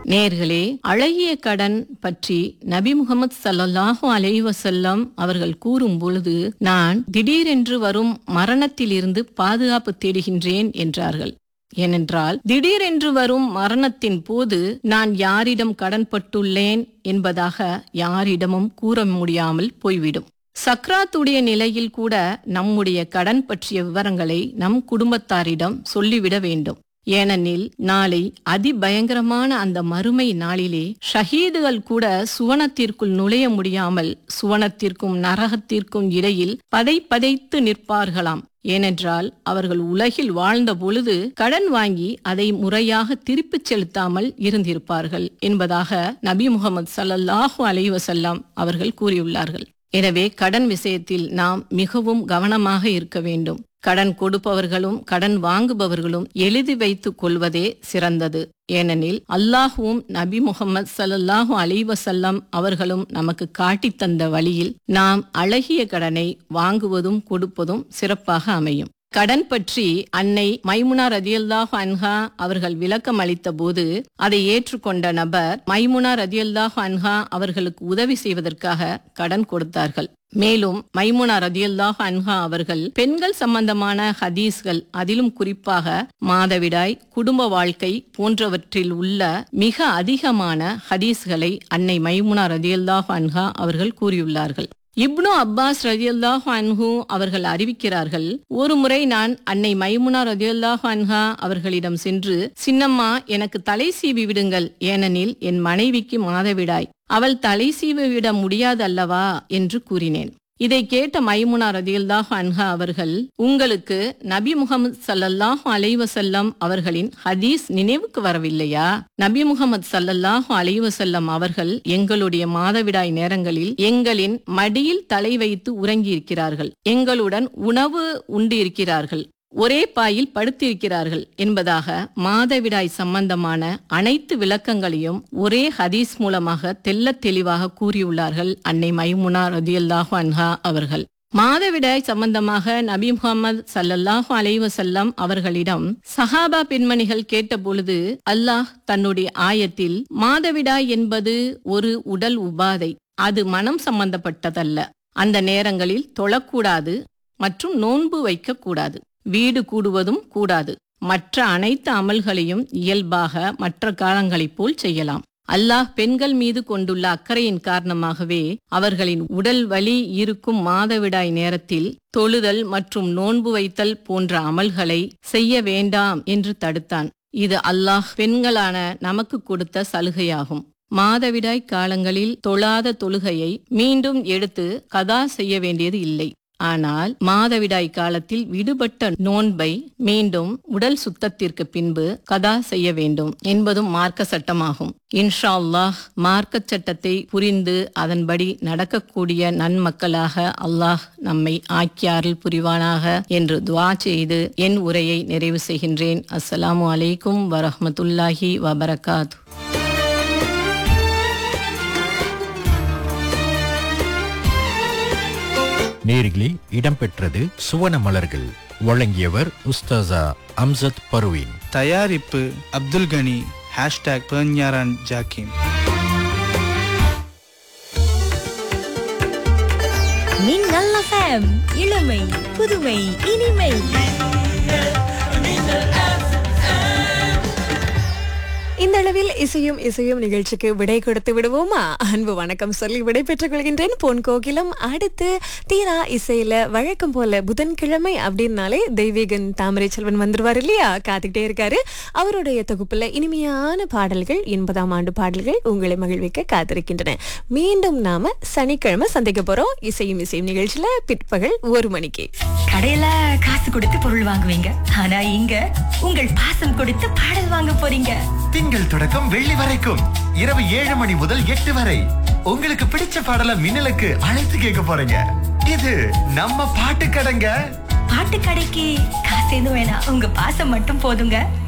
நேர்களே அழகிய கடன் பற்றி நபி முகமது ஸல்லல்லாஹு அலைஹி வஸல்லம் அவர்கள் கூறும் பொழுது நான் திடீரென்று வரும் மரணத்திலிருந்து பாதுகாப்பு தேடுகின்றேன் என்றார்கள் ஏனென்றால் திடீரென்று வரும் மரணத்தின் போது நான் யாரிடம் கடன்பட்டுள்ளேன் என்பதாக யாரிடமும் கூற முடியாமல் போய்விடும் சக்ராத்துடைய நிலையில் கூட நம்முடைய கடன் பற்றிய விவரங்களை நம் குடும்பத்தாரிடம் சொல்லிவிட வேண்டும் ஏனெனில் நாளை அதிபயங்கரமான அந்த மறுமை நாளிலே ஷஹீதுகள் கூட சுவனத்திற்குள் நுழைய முடியாமல் சுவனத்திற்கும் நரகத்திற்கும் இடையில் பதை பதைத்து நிற்பார்களாம் ஏனென்றால் அவர்கள் உலகில் வாழ்ந்த பொழுது கடன் வாங்கி அதை முறையாக திருப்பிச் செலுத்தாமல் இருந்திருப்பார்கள் என்பதாக நபி முகமது ஸல்லல்லாஹு அலைஹி வஸல்லம் அவர்கள் கூறியுள்ளார்கள் எனவே கடன் விஷயத்தில் நாம் மிகவும் கவனமாக இருக்க வேண்டும் கடன் கொடுப்பவர்களும் கடன் வாங்குபவர்களும் எழுதி வைத்துக் கொள்வதே சிறந்தது ஏனெனில் அல்லாஹுவும் நபி முகமது ஸல்லல்லாஹு அலைஹி வஸல்லம் அவர்களும் நமக்கு காட்டித் தந்த வழியில் நாம் அழகிய கடனை வாங்குவதும் கொடுப்பதும் சிறப்பாக அமையும் கடன் பற்றி அன்னை மைமுனா ரதியல்லாஹு அன்ஹா அவர்கள் விளக்கம் அளித்த போது அதை ஏற்றுக்கொண்ட நபர் மைமுனா ரதியல்லாஹு அன்ஹா அவர்களுக்கு உதவி செய்வதற்காக கடன் கொடுத்தார்கள் மேலும் மைமுனா ரதியல்லாஹு அன்ஹா அவர்கள் பெண்கள் சம்பந்தமான ஹதீஸ்கள் அதிலும் குறிப்பாக மாதவிடாய் குடும்ப வாழ்க்கை போன்றவற்றில் உள்ள மிக அதிகமான ஹதீஸ்களை அன்னை மைமுனா ரதியல்லாஹு அன்ஹா அவர்கள் கூறியுள்ளார்கள் இப்னு அப்பாஸ் ரதியல்லாஹு அன்ஹு அவர்கள் அறிவிக்கிறார்கள் ஒரு முறை நான் அன்னை மைமுனா ரதியல்லாஹு அன்ஹா அவர்களிடம் சென்று சின்னம்மா எனக்கு தலை சீவி விடுங்கள் ஏனெனில் என் மனைவிக்கு மாதவிடாய் அவள் தலை சீவி விட முடியாது அல்லவா என்று கூறினேன் இதை கேட்ட மைமுனா ரதியல்லாஹு அன்ஹா அவர்கள் உங்களுக்கு நபி முகமது சல்லல்லாஹு அலைஹி வஸல்லம் அவர்களின் ஹதீஸ் நினைவுக்கு வரவில்லையா நபி முகமது சல்லல்லாஹு அலைஹி வஸல்லம் அவர்கள் எங்களுடைய மாதவிடாய் நேரங்களில் எங்களின் மடியில் தலை வைத்து உறங்கியிருக்கிறார்கள் எங்களுடன் உணவு உண்டு இருக்கிறார்கள் ஒரே பாயில் படுத்திருக்கிறார்கள் என்பதாக மாதவிடாய் சம்பந்தமான அனைத்து விளக்கங்களையும் ஒரே ஹதீஸ் மூலமாக தெள்ளத் தெளிவாக கூறியுள்ளார்கள் அன்னை மைமுனா ரதியல்லாஹு அன்ஹா அவர்கள் மாதவிடாய் சம்பந்தமாக நபி முகமது சல்லல்லாஹு அலைஹி வஸல்லம் அவர்களிடம் சஹாபா பெண்மணிகள் கேட்டபொழுது அல்லாஹ் தன்னுடைய ஆயத்தில் மாதவிடாய் என்பது ஒரு உடல் உபாதை அது மனம் சம்பந்தப்பட்டதல்ல அந்த நேரங்களில் தொழக்கூடாது மற்றும் நோன்பு வைக்கக்கூடாது வீடு கூடுவதும் கூடாது மற்ற அனைத்து அமல்களையும் இயல்பாக மற்ற காலங்களைப் போல் செய்யலாம் அல்லாஹ் பெண்கள் மீது கொண்டுள்ள அக்கறையின் காரணமாகவே அவர்களின் உடல் வலி இருக்கும் மாதவிடாய் நேரத்தில் தொழுதல் மற்றும் நோன்பு வைத்தல் போன்ற அமல்களை செய்ய வேண்டாம் என்று தடுத்தான் இது அல்லாஹ் பெண்களான நமக்கு கொடுத்த சலுகையாகும் மாதவிடாய் காலங்களில் தொழாத தொழுகையை மீண்டும் எடுத்து கதா செய்ய வேண்டியது இல்லை ஆனால் மாதவிடாய் காலத்தில் விடுபட்ட நோன்பை மீண்டும் உடல் சுத்தத்திற்கு பின்பு கதா செய்ய வேண்டும் என்பதும் மார்க்க சட்டமாகும் இன்ஷா அல்லாஹ் மார்க்க சட்டத்தை புரிந்து அதன்படி நடக்கக்கூடிய நன்மக்களாக அல்லாஹ் நம்மை ஆக்கியாரில் புரிவானாக என்று துவா செய்து என் உரையை நிறைவு செய்கின்றேன் அஸ்ஸலாமு அலைக்கும் வரஹ்மத்துல்லாஹி வபரகாத் நேரிலே இடம்பெற்றது சுவன மலர்கள் வழங்கியவர் உஸ்தாசா அம்சத் பர்வீன் தயாரிப்பு அப்துல் கனி ஹேஷ்டாக் பெர்ஞாரான் ஜாக்கிம் மின்னல் எஃப்எம் இளமை புதுமை இனிமை இந்த அளவில் இசையும் இசையும் நிகழ்ச்சிக்கு விடை கொடுத்து விடுவோமா அன்பு வணக்கம் சொல்லி விடை பெற்றுக் கொள்கின்றேன் பொன் கோகிலம் அடுத்து தீரா இசையில வழக்கம் போல புதன்கிழமை அப்படின்னாலே தெய்வீகன் தாமரை செல்வன் வந்துருவார் இல்லையா காத்துக்கிட்டே இருக்காரு அவருடைய தொகுப்புல இனிமையான பாடல்கள் எண்பதாம் ஆண்டு பாடல்கள் உங்களை மகிழ்விக்க காத்திருக்கின்றன மீண்டும் நாம சனிக்கிழமை சந்திக்க போறோம் இசையும் இசையும் நிகழ்ச்சியில பிற்பகல் ஒரு மணிக்கு கடையில காசு கொடுத்து பொருள் வாங்குவீங்க ஆனா இங்க உங்கள் பாசம் கொடுத்து பாடல் வாங்க போறீங்க திங்கள் தொடக்கம் வெள்ளி வரைக்கும் இரவு ஏழு மணி முதல் எட்டு வரை உங்களுக்கு பிடிச்ச பாடல மின்னலுக்கு அழைத்து கேட்க போறீங்க இது நம்ம பாட்டு கடைங்க பாட்டு கடைக்கு காசு எதுவும் வேணாம் உங்க பாசம் மட்டும் போதுங்க